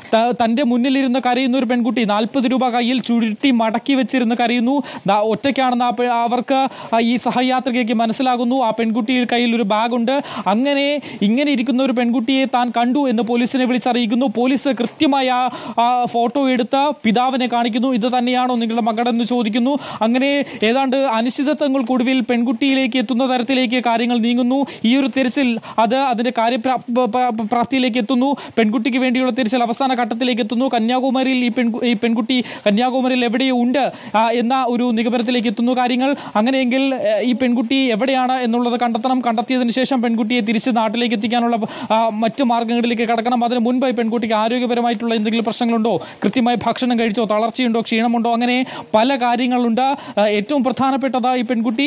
ത- തന്റെ മുന്നിലിരുന്ന് കരയുന്ന ഒരു പെൺകുട്ടി നാൽപ്പത് രൂപ കയ്യിൽ ചുരുട്ടി മടക്കി വെച്ചിരുന്ന് കരയുന്നു ദാ ഒറ്റയ്ക്കാണെന്ന് ആ പെ- അവർക്ക് ആ ഈ സഹയാത്രികയ്ക്ക് മനസ്സിലാകുന്നു ആ പെൺകുട്ടിയുടെ കയ്യിൽ ഒരു ബാഗുണ്ട് അങ്ങനെ ഇങ്ങനെ ഇരിക്കുന്ന ഒരു പെൺകുട്ടിയെ താൻ കണ്ടു എന്ന് പോലീസിനെ വിളിച്ചറിയിക്കുന്നു പോലീസ് കൃത്യമായ ആ- ആ ഫോട്ടോ എടുത്ത് പിതാവിനെ കാണിക്കുന്നു ഇത് തന്നെയാണോ നിങ്ങളുടെ മകടെന്ന് ചോദിക്കുന്നു അങ്ങനെ ഏതാണ്ട് അനിശ്ചിതത്വങ്ങൾക്കൊടുവിൽ പെൺകുട്ടിയിലേക്ക് എത്തുന്ന തരത്തിലേക്ക് കാര്യങ്ങൾ നീങ്ങുന്നു ഈ ഒരു തിരച്ചിൽ അത് അതിന്റെ കാര്യപ്രാപ്തിയിലേക്ക് എത്തുന്നു പെൺകുട്ടിക്ക് വേണ്ടിയുള്ള തിരച്ചിൽ അവസാന ഘട്ടത്തിലേക്ക് എത്തുന്നു കന്യാകുമാരിയിൽ ഈ പെൺകു ഈ പെൺകുട്ടി കന്യാകുമാരിയിൽ എവിടെയോ ഉണ്ട് ആ, എന്ന ഒരു നിഗമനത്തിലേക്ക് എത്തുന്നു കാര്യങ്ങൾ അങ്ങനെയെങ്കിൽ ഏ, ഈ പെൺകുട്ടി എവിടെയാണ് എന്നുള്ളത് കണ്ടെത്തണം കണ്ടെത്തിയതിനു ശേഷം പെൺകുട്ടിയെ തിരിച്ച് നാട്ടിലേക്ക് എത്തിക്കാനുള്ള ആ, മറ്റു മാർഗങ്ങളിലേക്ക് കടക്കണം അതിന് മുൻപ് ഈ പെൺകുട്ടിക്ക് ആരോഗ്യപരമായിട്ടുള്ള എന്തെങ്കിലും പ്രശ്നങ്ങളുണ്ടോ കൃത്യമായി ഭക്ഷണം കഴിച്ചോ തളർച്ചയുണ്ടോ ക്ഷീണമുണ്ടോ അങ്ങനെ പല കാര്യങ്ങളുണ്ട് ആ, ഏറ്റവും പ്രധാനപ്പെട്ടത് ഈ പെൺകുട്ടി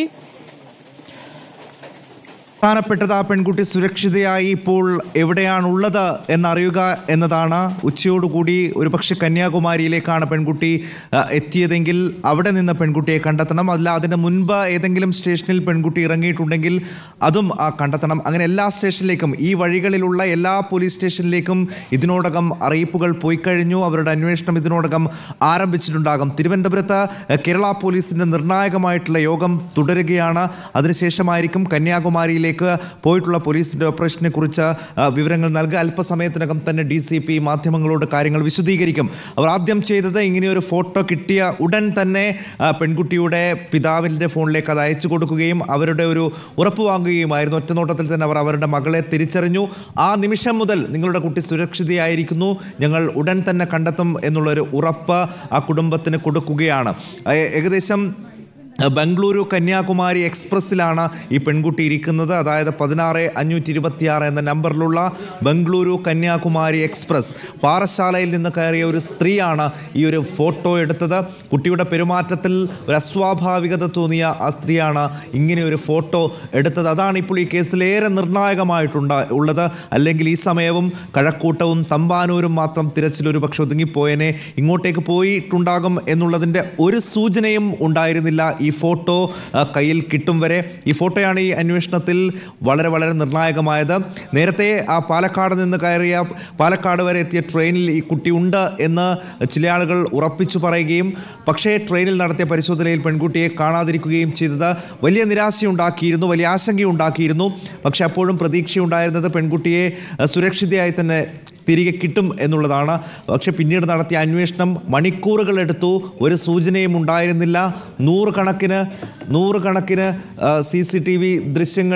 പ്രധാനപ്പെട്ടത് ആ പെൺകുട്ടി സുരക്ഷിതയായി ഇപ്പോൾ എവിടെയാണുള്ളത് എന്നറിയുക എന്നതാണ് ഉച്ചയോടുകൂടി ഒരുപക്ഷെ കന്യാകുമാരിയിലേക്കാണ് പെൺകുട്ടി ആ, എത്തിയതെങ്കിൽ അവിടെ നിന്ന് പെൺകുട്ടിയെ കണ്ടെത്തണം അല്ല അതിന് മുൻപ് ഏതെങ്കിലും സ്റ്റേഷനിൽ പെൺകുട്ടി ഇറങ്ങിയിട്ടുണ്ടെങ്കിൽ അതും ആ, കണ്ടെത്തണം അങ്ങനെ എല്ലാ സ്റ്റേഷനിലേക്കും ഈ വഴികളിലുള്ള എല്ലാ പോലീസ് സ്റ്റേഷനിലേക്കും ഇതിനോടകം അറിയിപ്പുകൾ പോയി കഴിഞ്ഞു അവരുടെ അന്വേഷണം ഇതിനോടകം ആരംഭിച്ചിട്ടുണ്ടാകും തിരുവനന്തപുരത്ത് ആ, കേരള പോലീസിന്റെ നിർണായകമായിട്ടുള്ള യോഗം തുടരുകയാണ് അതിനുശേഷമായിരിക്കും കന്യാകുമാരിയിലേക്ക് പോയിട്ടുള്ള പോലീസിന്റെ ഓപ്പറേഷനെ കുറിച്ച് ആ, വിവരങ്ങൾ നൽകുക അല്പസമയത്തിനകം തന്നെ ഡി സി പി മാധ്യമങ്ങളോട് കാര്യങ്ങൾ വിശദീകരിക്കും അവർ ആദ്യം ചെയ്തത് ഇങ്ങനെയൊരു ഫോട്ടോ കിട്ടിയ ഉടൻ തന്നെ ആ, പെൺകുട്ടിയുടെ പിതാവിൻ്റെ ഫോണിലേക്ക് അത് അയച്ചു കൊടുക്കുകയും അവരുടെ ഒരു ഉറപ്പ് വാങ്ങുകയുമായിരുന്നു ഒറ്റനോട്ടത്തിൽ തന്നെ അവർ അവരുടെ മകളെ തിരിച്ചറിഞ്ഞു ആ നിമിഷം മുതൽ നിങ്ങളുടെ കുട്ടി സുരക്ഷിതയായിരിക്കുന്നു ഞങ്ങൾ ഉടൻ തന്നെ കണ്ടെത്തും എന്നുള്ളൊരു ഉറപ്പ് ആ കുടുംബത്തിന് കൊടുക്കുകയാണ് ഏ- ഏകദേശം ബംഗളൂരു കന്യാകുമാരി എക്സ്പ്രസ്സിലാണ് ഈ പെൺകുട്ടി ഇരിക്കുന്നത് അതായത് പതിനാറ് അഞ്ഞൂറ്റി ഇരുപത്തിയാറ് എന്ന നമ്പറിലുള്ള ബംഗളൂരു കന്യാകുമാരി എക്സ്പ്രസ് പാറശാലയിൽ നിന്ന് കയറിയ ഒരു സ്ത്രീയാണ് ഈ ഒരു ഫോട്ടോ എടുത്തത് കുട്ടിയുടെ പെരുമാറ്റത്തിൽ ഒരു അസ്വാഭാവികത തോന്നിയ ആ സ്ത്രീയാണ് ഇങ്ങനെ ഒരു ഫോട്ടോ എടുത്തത് അതാണ് ഇപ്പോൾ ഈ കേസിൽ ഏറെ നിർണായകമായിട്ടുണ്ട ഉള്ളത് അല്ലെങ്കിൽ ഈ സമയവും കഴക്കൂട്ടവും തമ്പാനൂരും മാത്രം തിരച്ചിൽ ഒരു പക്ഷെ ഒതുങ്ങിപ്പോയനെ ഇങ്ങോട്ടേക്ക് പോയിട്ടുണ്ടാകും എന്നുള്ളതിൻ്റെ ഒരു സൂചനയും ഉണ്ടായിരുന്നില്ല ഈ ഫോട്ടോ ആ, കയ്യിൽ കിട്ടും വരെ ഈ ഫോട്ടോയാണ് ഈ അന്വേഷണത്തിൽ വളരെ വളരെ നിർണായകമായത് നേരത്തെ ആ പാലക്കാട് നിന്ന് കയറിയ പാലക്കാട് വരെ എത്തിയ ട്രെയിനിൽ ഈ കുട്ടി ഉണ്ട് എന്ന് ചില ആളുകൾ ഉറപ്പിച്ചു പറയുകയും പക്ഷേ ട്രെയിനിൽ നടത്തിയ പരിശോധനയിൽ പെൺകുട്ടിയെ കാണാതിരിക്കുകയും ചെയ്തത് വലിയ നിരാശയുണ്ടാക്കിയിരുന്നു വലിയ ആശങ്കയുണ്ടാക്കിയിരുന്നു പക്ഷെ അപ്പോഴും പ്രതീക്ഷയുണ്ടായിരുന്നത് പെൺകുട്ടിയെ ആ, സുരക്ഷിതയായി തന്നെ തിരികെ കിട്ടും എന്നുള്ളതാണ് പക്ഷെ പിന്നീട് നടത്തിയ അന്വേഷണം മണിക്കൂറുകൾ എടുത്തു ഒരു സൂചനയും ഉണ്ടായിരുന്നില്ല നൂറുകണക്കിന് നൂറുകണക്കിന് സി സി ടി വി ദൃശ്യങ്ങൾ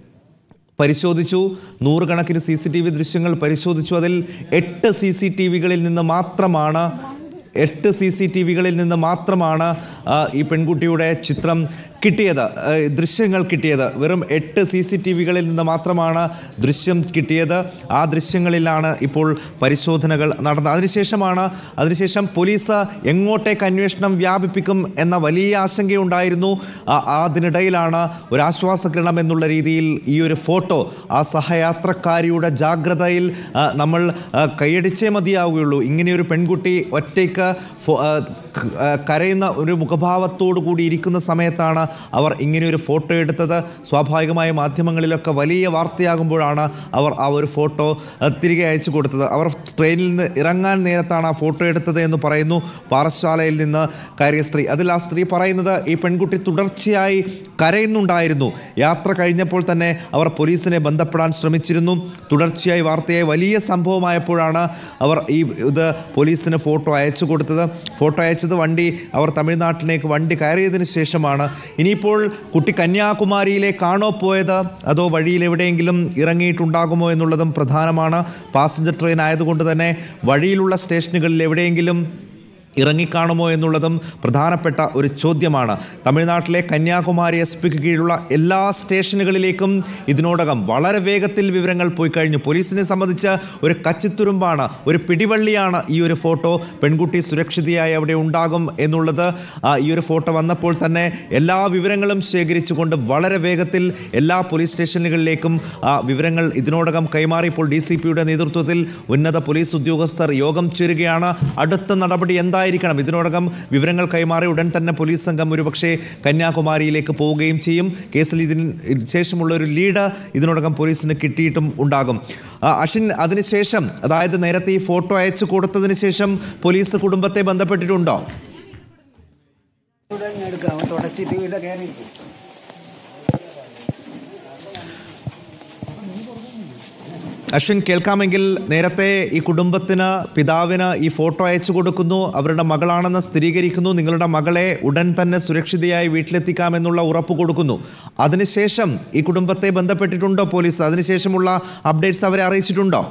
പരിശോധിച്ചു നൂറുകണക്കിന് സി സി ടി വി ദൃശ്യങ്ങൾ പരിശോധിച്ചു അതിൽ എട്ട് സി സി ടി വികളിൽ നിന്ന് മാത്രമാണ് എട്ട് സി സി ടി വികളിൽ നിന്ന് മാത്രമാണ് ആ, ഈ പെൺകുട്ടിയുടെ ചിത്രം കിട്ടിയത് ആ, ദൃശ്യങ്ങൾ കിട്ടിയത് വെറും എട്ട് സി സി ടി വികളിൽ നിന്ന് മാത്രമാണ് ദൃശ്യം കിട്ടിയത് ആ ദൃശ്യങ്ങളിലാണ് ഇപ്പോൾ പരിശോധനകൾ നടന്നത് അതിനുശേഷമാണ് അതിനുശേഷം പോലീസ് എങ്ങോട്ടേക്ക് അന്വേഷണം വ്യാപിപ്പിക്കും എന്ന വലിയ ആശങ്കയുണ്ടായിരുന്നു ആ- അതിനിടയിലാണ് ഒരു ആശ്വാസകിരണം എന്നുള്ള രീതിയിൽ ഈ ഒരു ഫോട്ടോ ആ സഹയാത്രക്കാരിയുടെ ജാഗ്രതയിൽ ആ, നമ്മൾ ആ, കൈയടിച്ചേ മതിയാവുകയുള്ളൂ ഇങ്ങനെയൊരു പെൺകുട്ടി ഒറ്റയ്ക്ക് ഫോ- ആ, ക- ആ, കരയുന്ന ഒരു മുഖഭാവത്തോടു കൂടി ഇരിക്കുന്ന സമയത്താണ് അവർ ഇങ്ങനെയൊരു ഫോട്ടോ എടുത്തത് സ്വാഭാവികമായ മാധ്യമങ്ങളിലൊക്കെ വലിയ വാർത്തയാകുമ്പോഴാണ് അവർ ആ ഒരു ഫോട്ടോ ആ, തിരികെ അയച്ചു കൊടുത്തത് അവർ ട്രെയിനിൽ നിന്ന് ഇറങ്ങാൻ നേരത്താണ് ആ ഫോട്ടോ എടുത്തത് എന്ന് പറയുന്നു പാറശാലയിൽ നിന്ന് കയറിയ സ്ത്രീ അതിൽ ആ സ്ത്രീ പറയുന്നത് ഈ പെൺകുട്ടി തുടർച്ചയായി കരയുന്നുണ്ടായിരുന്നു യാത്ര കഴിഞ്ഞപ്പോൾ തന്നെ അവർ പോലീസിനെ ബന്ധപ്പെടാൻ ശ്രമിച്ചിരുന്നു തുടർച്ചയായി വാർത്തയായി വലിയ സംഭവമായപ്പോഴാണ് അവർ ഈ ഇത് പോലീസിന് ഫോട്ടോ അയച്ചു കൊടുത്തത് ഫോട്ടോ അയച്ചത് വണ്ടി അവർ തമിഴ്നാട്ടിലേക്ക് വണ്ടി കയറിയതിന് ശേഷമാണ് ഇനിയിപ്പോൾ കുട്ടി കന്യാകുമാരിയിലേക്കാണോ പോയത് അതോ വഴിയിൽ എവിടെയെങ്കിലും ഇറങ്ങിയിട്ടുണ്ടാകുമോ എന്നുള്ളതും പ്രധാനമാണ് പാസഞ്ചർ ട്രെയിൻ ആയതുകൊണ്ട് തന്നെ വഴിയിലുള്ള സ്റ്റേഷനുകളിൽ എവിടെയെങ്കിലും ഇറങ്ങിക്കാണുമോ എന്നുള്ളതും പ്രധാനപ്പെട്ട ഒരു ചോദ്യമാണ് തമിഴ്നാട്ടിലെ കന്യാകുമാരി എസ് പിക്ക് കീഴിലുള്ള എല്ലാ സ്റ്റേഷനുകളിലേക്കും ഇതിനോടകം വളരെ വേഗത്തിൽ വിവരങ്ങൾ പോയി കഴിഞ്ഞു പോലീസിനെ സംബന്ധിച്ച് ഒരു കച്ചിത്തുരുമ്പാണ് ഒരു പിടിവള്ളിയാണ് ഈ ഒരു ഫോട്ടോ പെൺകുട്ടി സുരക്ഷിതയായി അവിടെ ഉണ്ടാകും എന്നുള്ളത് ആ, ഈ ഒരു ഫോട്ടോ വന്നപ്പോൾ തന്നെ എല്ലാ വിവരങ്ങളും ശേഖരിച്ചുകൊണ്ട് വളരെ വേഗത്തിൽ എല്ലാ പോലീസ് സ്റ്റേഷനുകളിലേക്കും ആ, വിവരങ്ങൾ ഇതിനോടകം കൈമാറിയപ്പോൾ ഡി സി പിയുടെ നേതൃത്വത്തിൽ ഉന്നത പോലീസ് ഉദ്യോഗസ്ഥർ യോഗം ചേരുകയാണ് അടുത്ത നടപടി എന്തായിരിക്കും എന്തായിരിക്കണം ഇതിനോടകം വിവരങ്ങൾ കൈമാറി ഉടൻ തന്നെ പോലീസ് സംഘം ഒരുപക്ഷെ കന്യാകുമാരിയിലേക്ക് പോവുകയും ചെയ്യും കേസിൽ ഇതിന് ശേഷമുള്ള ഒരു ലീഡ് ഇതിനോടകം പോലീസിന് കിട്ടിയിട്ടും ഉണ്ടാകും ആ, അഷിൻ അതിനുശേഷം അതായത് നേരത്തെ ഈ ഫോട്ടോ അയച്ചു കൊടുത്തതിന് ശേഷം പോലീസ് കുടുംബത്തെ ബന്ധപ്പെട്ടിട്ടുണ്ടോ എടുക്കാം തുടച്ചിട്ട് ഇവിടെ കയറി അശ്വിൻ കേൾക്കാമെങ്കിൽ നേരത്തെ ഈ കുടുംബത്തിന് പിതാവിന് ഈ ഫോട്ടോ അയച്ചു കൊടുക്കുന്നു അവരുടെ മകളാണെന്ന് സ്ഥിരീകരിക്കുന്നു നിങ്ങളുടെ മകളെ ഉടൻ തന്നെ സുരക്ഷിതയായി വീട്ടിലെത്തിക്കാമെന്നുള്ള ഉറപ്പ് കൊടുക്കുന്നു അതിനുശേഷം ഈ കുടുംബത്തെ ബന്ധപ്പെട്ടിട്ടുണ്ടോ പോലീസ് അതിനുശേഷമുള്ള അപ്ഡേറ്റ്സ് അവരെ അറിയിച്ചിട്ടുണ്ടോ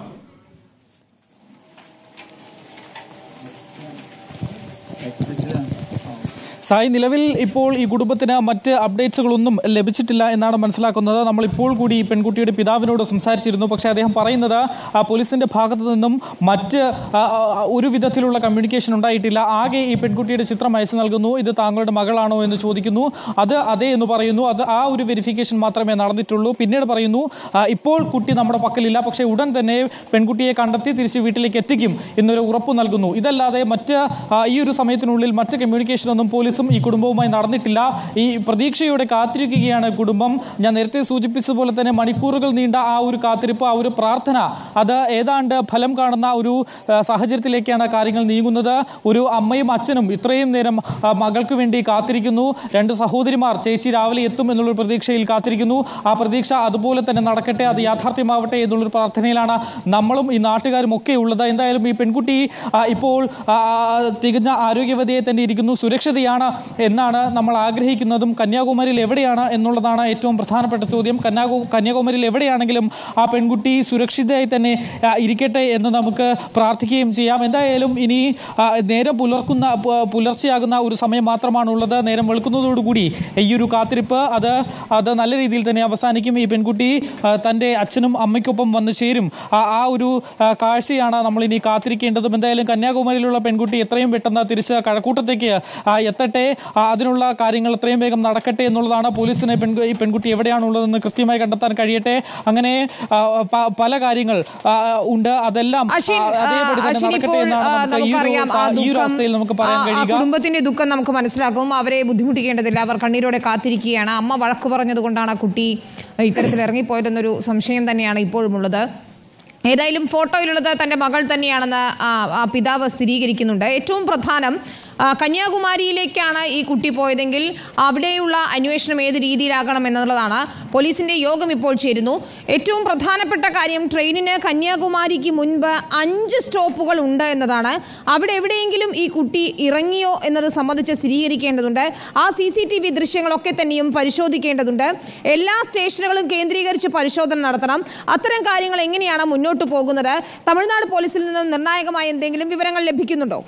സായി നിലവിൽ ഇപ്പോൾ ഈ കുടുംബത്തിന് മറ്റ് അപ്ഡേറ്റ്സുകളൊന്നും ലഭിച്ചിട്ടില്ല എന്നാണ് മനസ്സിലാക്കുന്നത് നമ്മൾ ഇപ്പോൾ കൂടി ഈ പെൺകുട്ടിയുടെ പിതാവിനോട് സംസാരിച്ചിരുന്നു പക്ഷേ അദ്ദേഹം പറയുന്നത് ആ പോലീസിന്റെ ഭാഗത്തു നിന്നും മറ്റ് ആ, ആ, ഒരു വിധത്തിലുള്ള കമ്മ്യൂണിക്കേഷൻ ഉണ്ടായിട്ടില്ല ആകെ ഈ പെൺകുട്ടിയുടെ ചിത്രം അയച്ചു നൽകുന്നു ഇത് താങ്കളുടെ മകളാണോ എന്ന് ചോദിക്കുന്നു അത് അതെ എന്ന് പറയുന്നു അത് ആ ഒരു വെരിഫിക്കേഷൻ മാത്രമേ നടന്നിട്ടുള്ളൂ പിന്നീട് പറയുന്നു ആ, ഇപ്പോൾ കുട്ടി നമ്മുടെ പക്കലില്ല പക്ഷേ ഉടൻ തന്നെ പെൺകുട്ടിയെ കണ്ടെത്തി തിരിച്ച് വീട്ടിലേക്ക് എത്തിക്കും എന്നൊരു ഉറപ്പ് നൽകുന്നു ഇതല്ലാതെ മറ്റ് ആ, ഈ ഒരു സമയത്തിനുള്ളിൽ മറ്റ് കമ്മ്യൂണിക്കേഷൻ ഒന്നും പോലീസും ഈ കുടുംബവുമായി നടന്നിട്ടില്ല ഈ പ്രതീക്ഷയോടെ കാത്തിരിക്കുകയാണ് കുടുംബം ഞാൻ നേരത്തെ സൂചിപ്പിച്ചതുപോലെ തന്നെ മണിക്കൂറുകൾ നീണ്ട ആ ഒരു കാത്തിരിപ്പ് ആ ഒരു പ്രാർത്ഥന അത് ഏതാണ്ട് ഫലം കാണുന്ന ഒരു ആ, സാഹചര്യത്തിലേക്കാണ് കാര്യങ്ങൾ നീങ്ങുന്നത് ഒരു അമ്മയും അച്ഛനും ഇത്രയും നേരം ആ, മകൾക്ക് വേണ്ടി കാത്തിരിക്കുന്നു രണ്ട് സഹോദരിമാർ ചേച്ചി രാവിലെ എത്തും എന്നുള്ളൊരു പ്രതീക്ഷയിൽ കാത്തിരിക്കുന്നു ആ പ്രതീക്ഷ അതുപോലെ തന്നെ നടക്കട്ടെ അത് യാഥാർത്ഥ്യമാവട്ടെ എന്നുള്ളൊരു പ്രാർത്ഥനയിലാണ് നമ്മളും ഈ നാട്ടുകാരും ഒക്കെ ഉള്ളത് എന്തായാലും ഈ പെൺകുട്ടി ആ, ഇപ്പോൾ ആ, തികഞ്ഞ ആരോഗ്യവതിയെ തന്നെ ഇരിക്കുന്നു സുരക്ഷിതയാണ് എന്നാണ് നമ്മൾ ആഗ്രഹിക്കുന്നതും കന്യാകുമാരിയിൽ എവിടെയാണ് എന്നുള്ളതാണ് ഏറ്റവും പ്രധാനപ്പെട്ട ചോദ്യം കന്യാകു കന്യാകുമാരിയിൽ എവിടെയാണെങ്കിലും ആ പെൺകുട്ടി സുരക്ഷിതയായി തന്നെ ആ, ഇരിക്കട്ടെ എന്ന് നമുക്ക് പ്രാർത്ഥിക്കുകയും ചെയ്യാം എന്തായാലും ഇനി ആ, നേരം പുലർക്കുന്ന പു- പുലർച്ചെയാകുന്ന ഒരു സമയം മാത്രമാണുള്ളത് നേരം വെളുക്കുന്നതോടുകൂടി ഈ ഒരു കാത്തിരിപ്പ് അത് അത് നല്ല രീതിയിൽ തന്നെ അവസാനിക്കും ഈ പെൺകുട്ടി ആ, തൻ്റെ അച്ഛനും അമ്മയ്ക്കൊപ്പം വന്ന് ചേരും ആ ആ ഒരു ആ, കാഴ്ചയാണ് നമ്മൾ ഇനി കാത്തിരിക്കേണ്ടതും എന്തായാലും കന്യാകുമാരിയിലുള്ള പെൺകുട്ടി എത്രയും പെട്ടെന്ന് തിരിച്ച് കഴക്കൂട്ടത്തേക്ക് ആ, എത്തട്ടെ ആ, അതിനുള്ള കാര്യങ്ങൾ എത്രയും വേഗം നടക്കട്ടെ എന്നുള്ളതാണ് പോലീസിന് പെൺകു ഈ പെൺകുട്ടി എവിടെയാണുള്ളതെന്ന് കൃത്യമായി കണ്ടെത്താൻ കഴിയട്ടെ അങ്ങനെ ആ, പ- പല കാര്യങ്ങൾ ആ, ഉണ്ട് അതെല്ലാം ആ, അശ്വിൻ ആ, അതേപടി തന്നെ അശ്വിൻ നടക്കട്ടെ ഇപ്പോൾ എന്നാണ് ആ, നമുക്ക് ഈ ഒരു നമുക്കറിയാം ആ സ- ഈ ഒരു ദുഃഖം അവസ്ഥയിൽ നമുക്ക് പറയാൻ ആ, ആ കഴിയുക കുടുംബത്തിന്റെ ദുഃഖം നമുക്ക് മനസ്സിലാക്കും അവരെ ബുദ്ധിമുട്ടിക്കേണ്ടതില്ല അവർ കണ്ണീരോടെ കാത്തിരിക്കുകയാണ് അമ്മ വഴക്ക് പറഞ്ഞത് കൊണ്ടാണ് ആ കുട്ടി ഇത്തരത്തിൽ ഇറങ്ങിപ്പോയതെന്നൊരു സംശയം തന്നെയാണ് ഇപ്പോഴും ഉള്ളത് ഏതായാലും ഫോട്ടോയിലുള്ളത് തന്റെ മകൾ തന്നെയാണെന്ന് ആ, ആ പിതാവ് സ്ഥിരീകരിക്കുന്നുണ്ട് ഏറ്റവും പ്രധാനം ആ, കന്യാകുമാരിയിലേക്കാണ് ഈ കുട്ടി പോയതെങ്കിൽ അവിടെയുള്ള അന്വേഷണം ഏത് രീതിയിലാകണം എന്നുള്ളതാണ് പോലീസിന്റെ യോഗം ഇപ്പോൾ ചേരുന്നു ഏറ്റവും പ്രധാനപ്പെട്ട കാര്യം ട്രെയിനിന് കന്യാകുമാരിക്ക് മുൻപ് അഞ്ച് സ്റ്റോപ്പുകൾ ഉണ്ട് എന്നതാണ് അവിടെ എവിടെയെങ്കിലും ഈ കുട്ടി ഇറങ്ങിയോ എന്നത് സംബന്ധിച്ച് സ്ഥിരീകരിക്കേണ്ടതുണ്ട് ആ സി സി ടി വി ദൃശ്യങ്ങളൊക്കെ തന്നെയും പരിശോധിക്കേണ്ടതുണ്ട് എല്ലാ സ്റ്റേഷനുകളും കേന്ദ്രീകരിച്ച് പരിശോധന നടത്തണം അത്തരം കാര്യങ്ങൾ എങ്ങനെയാണ് മുന്നോട്ട് പോകുന്നത് തമിഴ്നാട് പോലീസിൽ നിന്ന് നിർണായകമായ എന്തെങ്കിലും വിവരങ്ങൾ ലഭിക്കുന്നുണ്ടോ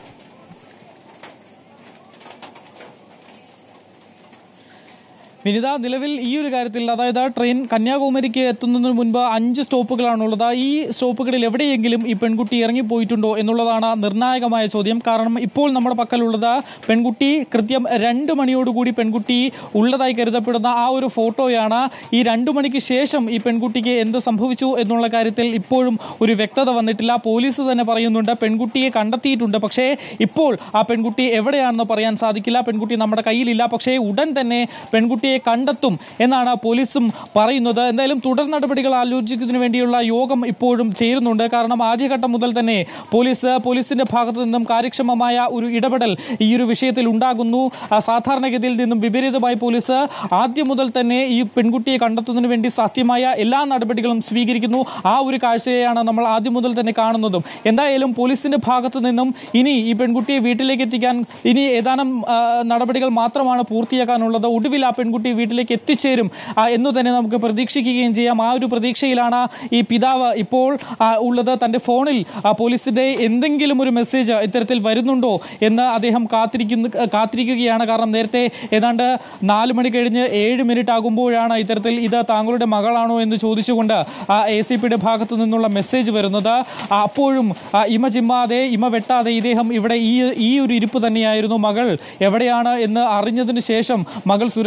വിനിത നിലവിൽ ഈ ഒരു കാര്യത്തിൽ അതായത് ട്രെയിൻ കന്യാകുമാരിക്ക് എത്തുന്നതിന് മുൻപ് അഞ്ച് സ്റ്റോപ്പുകളാണുള്ളത് ഈ സ്റ്റോപ്പുകളിൽ എവിടെയെങ്കിലും ഈ പെൺകുട്ടി ഇറങ്ങിപ്പോയിട്ടുണ്ടോ എന്നുള്ളതാണ് നിർണായകമായ ചോദ്യം കാരണം ഇപ്പോൾ നമ്മുടെ പക്കലുള്ളത് പെൺകുട്ടി കൃത്യം രണ്ട് മണിയോടുകൂടി പെൺകുട്ടി ഉള്ളതായി കരുതപ്പെടുന്ന ആ ഒരു ഫോട്ടോയാണ് ഈ രണ്ടു മണിക്ക് ശേഷം ഈ പെൺകുട്ടിക്ക് എന്ത് സംഭവിച്ചു എന്നുള്ള കാര്യത്തിൽ ഇപ്പോഴും ഒരു വ്യക്തത വന്നിട്ടില്ല പോലീസ് തന്നെ പറയുന്നുണ്ട് പെൺകുട്ടിയെ കണ്ടെത്തിയിട്ടുണ്ട് പക്ഷേ ഇപ്പോൾ ആ പെൺകുട്ടി എവിടെയാണെന്ന് പറയാൻ സാധിക്കില്ല പെൺകുട്ടി നമ്മുടെ കയ്യിലില്ല പക്ഷേ ഉടൻ തന്നെ പെൺകുട്ടിയെ കണ്ടെത്തും എന്നാണ് പോലീസും പറയുന്നത് എന്തായാലും തുടർ നടപടികൾ ആലോചിക്കുന്നതിന് വേണ്ടിയുള്ള യോഗം ഇപ്പോഴും ചേരുന്നുണ്ട് കാരണം ആദ്യഘട്ടം മുതൽ തന്നെ പോലീസ് പോലീസിന്റെ ഭാഗത്തു നിന്നും കാര്യക്ഷമമായ ഒരു ഇടപെടൽ ഈ ഒരു വിഷയത്തിൽ ഉണ്ടാകുന്നു ആ സാധാരണഗതിയിൽ നിന്നും വിപരീതമായി പോലീസ് ആദ്യം മുതൽ തന്നെ ഈ പെൺകുട്ടിയെ കണ്ടെത്തുന്നതിന് വേണ്ടി സാധ്യമായ എല്ലാ നടപടികളും സ്വീകരിക്കുന്നു ആ ഒരു കാഴ്ചയാണ് നമ്മൾ ആദ്യം മുതൽ തന്നെ കാണുന്നതും എന്തായാലും പോലീസിന്റെ ഭാഗത്തു നിന്നും ഇനി ഈ പെൺകുട്ടിയെ വീട്ടിലേക്ക് എത്തിക്കാൻ ഇനി ഏതാനും ആ, നടപടികൾ മാത്രമാണ് പൂർത്തിയാക്കാനുള്ളത് ഒടുവിൽ ആ പെൺകുട്ടി വീട്ടിലേക്ക് എത്തിച്ചേരും ആ, എന്ന് തന്നെ നമുക്ക് പ്രതീക്ഷിക്കുകയും ചെയ്യാം ആ ഒരു പ്രതീക്ഷയിലാണ് ഈ പിതാവ് ഇപ്പോൾ ആ, ഉള്ളത് തന്റെ ഫോണിൽ ആ, പോലീസിന്റെ എന്തെങ്കിലും ഒരു മെസ്സേജ് ഇത്തരത്തിൽ വരുന്നുണ്ടോ എന്ന് അദ്ദേഹം കാത്തിരിക്കുന്നു കാത്തിരിക്കുകയാണ് കാരണം നേരത്തെ ഏതാണ്ട് നാല് മണി കഴിഞ്ഞ് ഏഴ് മിനിറ്റ് ആകുമ്പോഴാണ് ഇത്തരത്തിൽ ഇത് താങ്കളുടെ മകളാണോ എന്ന് ചോദിച്ചുകൊണ്ട് എ സി പിയുടെ ഭാഗത്തു നിന്നുള്ള മെസ്സേജ് വരുന്നത് ആ, അപ്പോഴും ആ, ഇമ ചിമ്മാതെ ഇമ വെട്ടാതെ ഇദ്ദേഹം ഇവിടെ ഈ ഈ ഒരു ഇരിപ്പ് തന്നെയായിരുന്നു മകൾ എവിടെയാണ് എന്ന് അറിഞ്ഞതിന് ശേഷം മകൾ സുരക്ഷിതയാണ്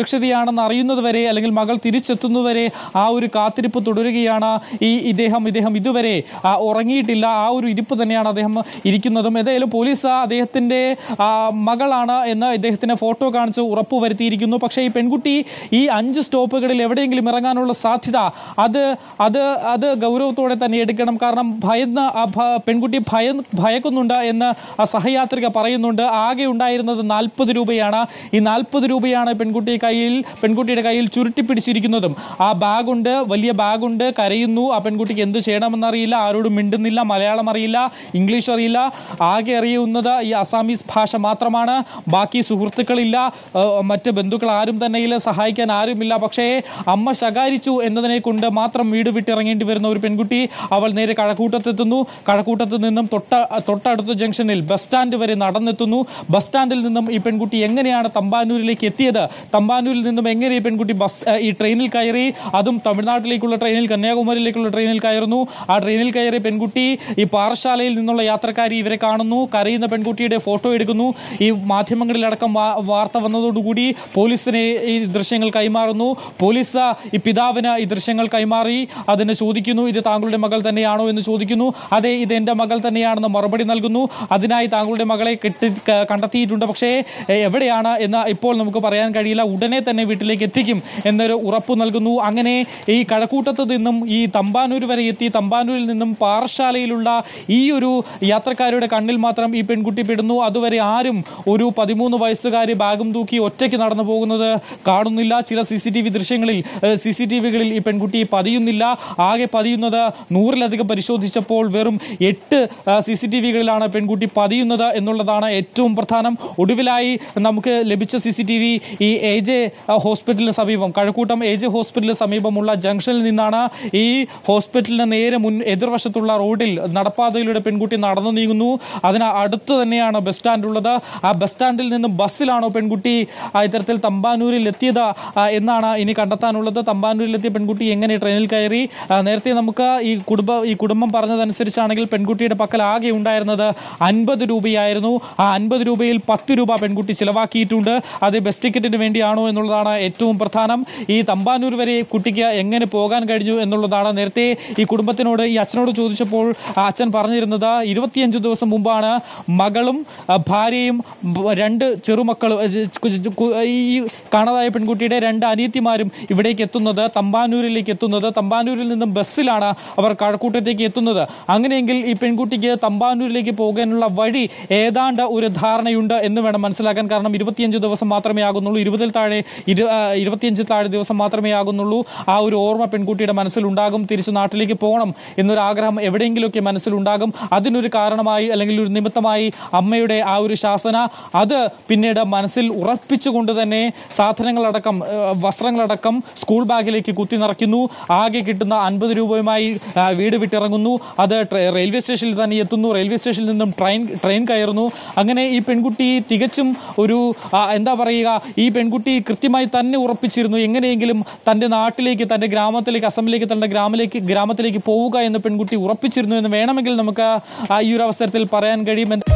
എവിടെയാണെന്ന് അറിയുന്നത് വരെ അല്ലെങ്കിൽ മകൾ തിരിച്ചെത്തുന്നതുവരെ ആ ഒരു കാത്തിരിപ്പ് തുടരുകയാണ് ഈ ഇദ്ദേഹം ഇദ്ദേഹം ഇതുവരെ ആ, ഉറങ്ങിയിട്ടില്ല ആ ഒരു ഇരിപ്പ് തന്നെയാണ് അദ്ദേഹം ഇരിക്കുന്നതും ഏതായാലും പോലീസ് അദ്ദേഹത്തിന്റെ ആ, മകളാണ് എന്ന് ഇദ്ദേഹത്തിന് ഫോട്ടോ കാണിച്ച് ഉറപ്പ് വരുത്തിയിരിക്കുന്നു പക്ഷേ ഈ പെൺകുട്ടി ഈ അഞ്ച് സ്റ്റോപ്പുകളിൽ എവിടെയെങ്കിലും ഇറങ്ങാനുള്ള സാധ്യത അത് അത് അത് ഗൗരവത്തോടെ തന്നെ എടുക്കണം കാരണം ഭയന്ന് ആ ഭ- പെൺകുട്ടി ഭയ ഭയക്കുന്നുണ്ട് എന്ന് ആ സഹയാത്രിക പറയുന്നുണ്ട് ആകെ ഉണ്ടായിരുന്നത് നാൽപ്പത് രൂപയാണ് ഈ നാൽപ്പത് രൂപയാണ് പെൺകുട്ടി കയ്യിൽ പെൺകുട്ടിയുടെ കയ്യിൽ ചുരുട്ടി പിടിച്ചിരിക്കുന്നതും ആ ബാഗുണ്ട് വലിയ ബാഗുണ്ട് കരയുന്നു ആ പെൺകുട്ടിക്ക് എന്ത് ചെയ്യണമെന്നറിയില്ല ആരോടും മിണ്ടുന്നില്ല മലയാളം അറിയില്ല ഇംഗ്ലീഷ് അറിയില്ല ആകെ അറിയുന്നത് ഈ അസാമീസ് ഭാഷ മാത്രമാണ് ബാക്കി സുഹൃത്തുക്കളില്ല ഏഹ് മറ്റ് ബന്ധുക്കൾ ആരും തന്നെ ഇല്ല സഹായിക്കാൻ ആരുമില്ല പക്ഷേ അമ്മ ശകാരിച്ചു എന്നതിനെ കൊണ്ട് മാത്രം വീട് വിട്ടിറങ്ങേണ്ടി വരുന്ന ഒരു പെൺകുട്ടി അവൾ നേരെ കഴക്കൂട്ടത്തെത്തുന്നു കഴക്കൂട്ടത്ത് നിന്നും തൊട്ട തൊട്ടടുത്ത ജംഗ്ഷനിൽ ബസ് സ്റ്റാൻഡ് വരെ നടന്നെത്തുന്നു ബസ് സ്റ്റാൻഡിൽ നിന്നും ഈ പെൺകുട്ടി എങ്ങനെയാണ് തമ്പാനൂരിലേക്ക് എത്തിയത് തമ്പാനൂരിൽ നിന്നും എങ്ങനെ ഈ പെൺകുട്ടി ബസ് ഏഹ് ഈ ട്രെയിനിൽ കയറി അതും തമിഴ്നാട്ടിലേക്കുള്ള ട്രെയിനിൽ കന്യാകുമാരിയിലേക്കുള്ള ട്രെയിനിൽ കയറുന്നു ആ ട്രെയിനിൽ കയറി പെൺകുട്ടി ഈ പാറശാലയിൽ നിന്നുള്ള യാത്രക്കാരി ഇവരെ കാണുന്നു കരയുന്ന പെൺകുട്ടിയുടെ ഫോട്ടോ എടുക്കുന്നു ഈ മാധ്യമങ്ങളിലടക്കം വാ- വാർത്ത വന്നതോടുകൂടി പോലീസിന് ഈ ദൃശ്യങ്ങൾ കൈമാറുന്നു പോലീസ് ഈ പിതാവിന് ഈ ദൃശ്യങ്ങൾ കൈമാറി അതിന് ചോദിക്കുന്നു ഇത് താങ്കളുടെ മകൾ തന്നെയാണോ എന്ന് ചോദിക്കുന്നു അതെ ഇത് എന്റെ മകൾ തന്നെയാണെന്ന് മറുപടി നൽകുന്നു അതിനായി താങ്കളുടെ മകളെ കെട്ടി ക- കണ്ടെത്തിയിട്ടുണ്ട് പക്ഷേ എ, എവിടെയാണ് എന്ന് ഇപ്പോൾ നമുക്ക് പറയാൻ കഴിയില്ല ഉടനെ തന്നെ വീട്ടിലേക്ക് എത്തിക്കും എന്നൊരു ഉറപ്പ് നൽകുന്നു അങ്ങനെ ഈ കഴക്കൂട്ടത്ത് നിന്നും ഈ തമ്പാനൂർ വരെ എത്തി തമ്പാനൂരിൽ നിന്നും പാറശാലയിലുള്ള ഈ ഒരു യാത്രക്കാരുടെ കണ്ണിൽ മാത്രം ഈ പെൺകുട്ടി പെടുന്നു അതുവരെ ആരും ഒരു പതിമൂന്ന് വയസ്സുകാരി ബാഗും തൂക്കി ഒറ്റയ്ക്ക് നടന്നു പോകുന്നത് കാണുന്നില്ല ചില സി സി ടി വി ദൃശ്യങ്ങളിൽ സി സി ടി വികളിൽ ഈ പെൺകുട്ടി പതിയുന്നില്ല ആകെ പതിയുന്നത് നൂറിലധികം പരിശോധിച്ചപ്പോൾ വെറും എട്ട് സി സി ടി വികളിലാണ് പെൺകുട്ടി പതിയുന്നത് എന്നുള്ളതാണ് ഏറ്റവും പ്രധാനം ഒടുവിലായി നമുക്ക് ലഭിച്ച സി സി ടി വി ഈ എ ജെ ഹോസ്പിറ്റലിന് സമീപം കഴക്കൂട്ടം എ ജെ ഹോസ്പിറ്റലിന് സമീപമുള്ള ജംഗ്ഷനിൽ നിന്നാണ് ഈ ഹോസ്പിറ്റലിന് നേരെ മുൻ എതിർവശത്തുള്ള റോഡിൽ നടപ്പാതയിലൂടെ പെൺകുട്ടി നടന്നു നീങ്ങുന്നു അതിന് അടുത്ത് തന്നെയാണ് ബസ് സ്റ്റാൻഡ് ഉള്ളത് ആ ബസ് സ്റ്റാൻഡിൽ നിന്നും ബസ്സിലാണോ പെൺകുട്ടി ആ ഇത്തരത്തിൽ തമ്പാനൂരിൽ എത്തിയത് ആ, എന്നാണ് ഇനി കണ്ടെത്താനുള്ളത് തമ്പാനൂരിൽ എത്തിയ പെൺകുട്ടി എങ്ങനെ ട്രെയിനിൽ കയറി ആ, നേരത്തെ നമുക്ക് ഈ കുടുംബ ഈ കുടുംബം പറഞ്ഞതനുസരിച്ചാണെങ്കിൽ പെൺകുട്ടിയുടെ പക്കൽ ആകെ ഉണ്ടായിരുന്നത് അൻപത് രൂപയായിരുന്നു ആ അൻപത് രൂപയിൽ പത്ത് രൂപ പെൺകുട്ടി ചിലവാക്കിയിട്ടുണ്ട് അത് ബസ് ടിക്കറ്റിന് വേണ്ടിയാണോ എന്നുള്ളതാണ് ഏറ്റവും പ്രധാനം ഈ തമ്പാനൂർ വരെ കുട്ടിക്ക് എങ്ങനെ പോകാൻ കഴിഞ്ഞു എന്നുള്ളതാണ് നേരത്തെ ഈ കുടുംബത്തിനോട് ഈ അച്ഛനോട് ചോദിച്ചപ്പോൾ ആ അച്ഛൻ പറഞ്ഞിരുന്നത് ഇരുപത്തിയഞ്ച് ദിവസം മുമ്പാണ് മകളും ആ, ഭാര്യയും ബ- രണ്ട് ചെറുമക്കളും ഏ, കു- കു- ഈ കാണാതായ പെൺകുട്ടിയുടെ രണ്ട് അനിയത്തിമാരും ഇവിടേക്ക് എത്തുന്നത് തമ്പാനൂരിലേക്ക് എത്തുന്നത് തമ്പാനൂരിൽ നിന്നും ബസ്സിലാണ് അവർ കഴക്കൂട്ടത്തേക്ക് എത്തുന്നത് അങ്ങനെയെങ്കിൽ ഈ പെൺകുട്ടിക്ക് തമ്പാനൂരിലേക്ക് പോകാനുള്ള വഴി ഏതാണ്ട് ഒരു ധാരണയുണ്ട് എന്ന് വേണം മനസ്സിലാക്കാൻ കാരണം ഇരുപത്തിയഞ്ച് ദിവസം മാത്രമേ ആകുന്നുള്ളൂ ഇരുപതിൽ താഴെ ഇരു ആ, ഇരുപത്തിയഞ്ച് താഴെ ദിവസം മാത്രമേ ആകുന്നുള്ളൂ ആ ഒരു ഓർമ്മ പെൺകുട്ടിയുടെ മനസ്സിലുണ്ടാകും തിരിച്ച് നാട്ടിലേക്ക് പോകണം എന്നൊരു ആഗ്രഹം എവിടെയെങ്കിലുമൊക്കെ മനസ്സിലുണ്ടാകും അതിനൊരു കാരണമായി അല്ലെങ്കിൽ ഒരു നിമിത്തമായി അമ്മയുടെ ആ ഒരു ശാസന അത് പിന്നീട് മനസ്സിൽ ഉറപ്പിച്ചുകൊണ്ട് തന്നെ സാധനങ്ങളടക്കം ആ, വസ്ത്രങ്ങളടക്കം സ്കൂൾ ബാഗിലേക്ക് കുത്തി നിറയ്ക്കുന്നു ആകെ കിട്ടുന്ന അൻപത് രൂപയുമായി ആ, വീട് വിട്ടിറങ്ങുന്നു അത് ട്രെ- റെയിൽവേ സ്റ്റേഷനിൽ തന്നെ എത്തുന്നു റെയിൽവേ സ്റ്റേഷനിൽ നിന്നും ട്രെയിൻ ട്രെയിൻ കയറുന്നു അങ്ങനെ ഈ പെൺകുട്ടി തികച്ചും ഒരു ആ, എന്താ പറയുക ഈ പെൺകുട്ടി കൃത്യമായി തന്നെ ഉറപ്പിച്ചിരുന്നു എങ്ങനെയെങ്കിലും തന്റെ നാട്ടിലേക്ക് തന്റെ ഗ്രാമത്തിലേക്ക് അസമിലേക്ക് തന്റെ ഗ്രാമത്തിലേക്ക് ഗ്രാമത്തിലേക്ക് പോവുക എന്ന് പെൺകുട്ടി ഉറപ്പിച്ചിരുന്നു എന്ന് വേണമെങ്കിൽ നമുക്ക് ആ, ഈ ഒരു അവസരത്തിൽ പറയാൻ കഴിയും